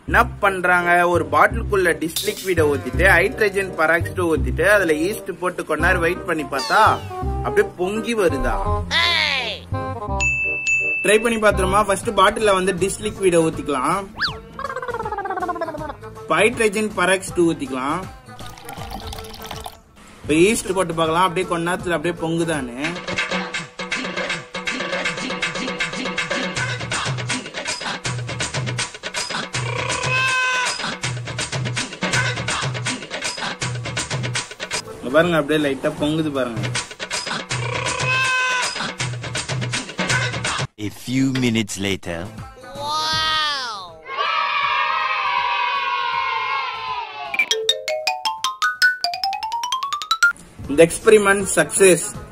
என்ன பண்றாங்க ஒரு பாட்டிலுக்குள்ள டிஸ் லிக்விட ஊத்திட்டு ஹைட்ரஜன் பராக்சைடு ஊத்திட்டு அதுல ஈஸ்ட் போட்டு கொஞ்ச நேரம் வெயிட் பண்ணி பார்த்தா அப்படியே பொங்கி வருதா ட்ரை பண்ணி பாத்துருமா ஃபர்ஸ்ட் பாட்டில வந்து டிஸ் லிக்விட ஊத்திக்கலாம் ஹைட்ரஜன் பராக்சைடு ஊத்திக்கலாம் இப்ப ஈஸ்ட் போட்டு பார்க்கலாம் அப்படியே கொஞ்ச நேரத்துல அப்படியே பொங்குதானு இங்க பாருங்க அப்படியே லைட்டா பொங்குது பாருங்க A few minutes later. இந்த எக்ஸ்பெரிமெண்ட் சக்சஸ்